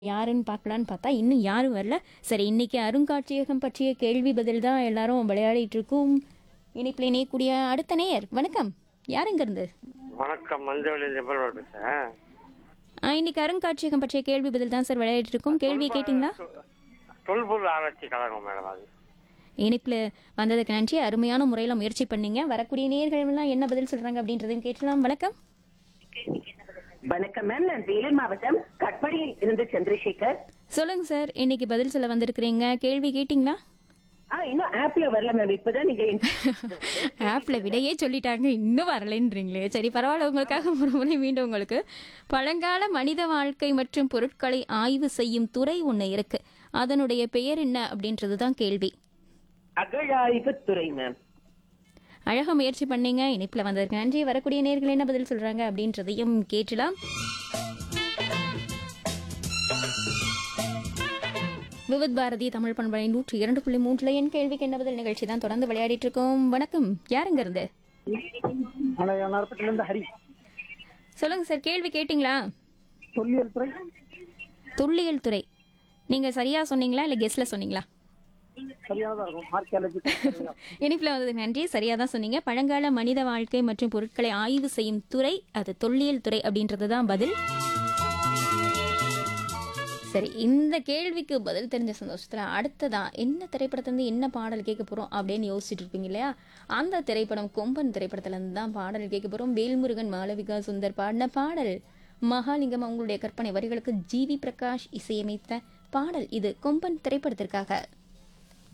யாருன்னு பார்க்கலான்னு பார்த்தா இன்னும் யாரும் வரல சரி இன்னைக்கு அருங்காட்சியகம் பற்றிய கேள்வி பதில் தான் எல்லாரும் விளையாடிட்டு இருக்கோம் இணைப்பில் இணையக்கூடிய அடுத்த நேயர் வணக்கம் யாருங்க இருந்து வணக்கம் மஞ்சள் நிபுணர் பேசுறேன் ஆ, இன்னைக்கு அருங்காட்சியகம் பற்றிய கேள்வி பதில் தான் சார் விளையாடிட்டு இருக்கோம் கேள்வி கேட்டிங்களா தொல்பொருள் ஆராய்ச்சி கழகம் மேடம் அது இணைப்பில் வந்ததுக்கு நன்றி அருமையான முறையில் முயற்சி பண்ணீங்க வரக்கூடிய நேயர்கள் எல்லாம் என்ன பதில் சொல்றாங்க அப்படின்றதையும் கேட்கலாம் வணக்கம் வணக்கம் மேம் நான் வேலூர் மாவட்டம் கட்படியில் இருந்து சந்திரசேகர் சொல்லுங்க சார் இன்னைக்கு பதில் சொல்ல வந்திருக்கிறீங்க கேள்வி கேட்டிங்களா ஆ இன்னும் ஆப்ல வரல மேம் இப்பதான் நீங்க ஆப்ல விடையே சொல்லிட்டாங்க இன்னும் வரலைன்றீங்களே சரி பரவாயில்ல உங்களுக்காக ஒரு முறை மீண்டும் உங்களுக்கு பழங்கால மனித வாழ்க்கை மற்றும் பொருட்களை ஆய்வு செய்யும் துறை ஒன்று இருக்கு அதனுடைய பெயர் என்ன அப்படின்றது தான் கேள்வி அகழாய்வு துறை மேம் அழகா முயற்சி பண்ணீங்க இணைப்பில் வந்ததுக்கு நன்றி வரக்கூடிய நேர்கள் என்ன பதில் சொல்றாங்க அப்படின்றதையும் கேட்டலாம் விவித் பாரதி தமிழ் பண்பலை நூற்றி இரண்டு புள்ளி மூன்றுல என் கேள்விக்கு என்ன பதில் நிகழ்ச்சி தான் தொடர்ந்து விளையாடிட்டு இருக்கோம் வணக்கம் யாருங்க இருந்து நாற்பத்திலிருந்து ஹரி சொல்லுங்க சார் கேள்வி கேட்டிங்களா தொல்லியல் துறை துல்லியல் துறை நீங்க சரியா சொன்னீங்களா இல்ல கெஸ்ல சொன்னீங்களா சரியானதா இருக்கும் ஆர்கியாலஜி இனிப்புல வந்தது நன்றி சரியா தான் சொன்னீங்க பழங்கால மனித வாழ்க்கை மற்றும் பொருட்களை ஆய்வு செய்யும் துறை அது தொல்லியல் துறை அப்படின்றது தான் பதில் சரி இந்த கேள்விக்கு பதில் தெரிஞ்ச சந்தோஷத்துல அடுத்ததா என்ன திரைப்படத்துல என்ன பாடல் கேட்க போறோம் அப்படின்னு யோசிச்சுட்டு இருப்பீங்க இல்லையா அந்த திரைப்படம் கொம்பன் திரைப்படத்துல இருந்து தான் பாடல் கேட்க போறோம் வேல்முருகன் மாளவிகா சுந்தர் பாடின பாடல் மகாலிங்கம் அவங்களுடைய கற்பனை வரிகளுக்கு ஜிவி பிரகாஷ் இசையமைத்த பாடல் இது கொம்பன் திரைப்படத்திற்காக